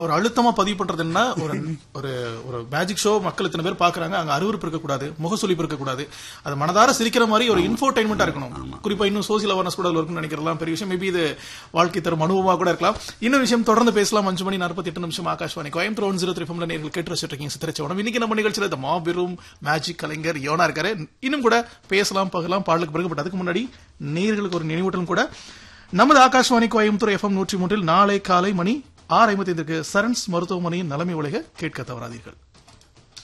ஒரு அழுத்தமா பதிவு பண்றது என்ன ஒரு ஒரு ஒரு மேஜிக் ஷோ மக்கள் இத்தனை பேர் பாக்குறாங்க அங்க அருவருப்பு இருக்கக்கூடாது முகசுலிப்பு இருக்கக்கூடாது அது மனதார சிரிக்கிற மாதிரி ஒரு இன்ஃபோடைன்மெண்டா இருக்கணும் குறிப்பா இன்னும் சோசியல் அவேர்னஸ் கூட அதுல இருக்கும்னு நினைக்கிறலாம் பெரிய விஷயம் மேபி இது வாழ்க்கை தரும் அனுபவமா கூட இருக்கலாம் இன்னொரு விஷயம் தொடர்ந்து பேசலாம் அஞ்சு மணி நாற்பத்தி எட்டு நிமிஷம் Akashvani Coimbatore one zero three ஃபம்ல நேர்கள் கேட்டு வச்சுட்டு இருக்கீங்க சித்திரச்சவனம் இன்னைக்கு நம்ம நிகழ்ச்சியில இந்த மாபெரும் மேஜிக் கலைஞர் யோனா இருக்காரு இன்னும் கூட பேசலாம் பகலாம் பாடலுக்கு பிறகு பட் அதுக்கு முன்னாடி நேர்களுக்கு ஒரு நினைவூட்டலும் கூட நமது ஆகாஷ்வாணி கோயம்புத்தூர் எஃப்எம் நூற்றி மூன்றில் நாளை காலை மணி ஆறு ஐம்பத்தி ஐந்துக்கு சரண்ஸ் மருத்துவமனையின் நலமை உலக கேட்க தவறாதீர்கள்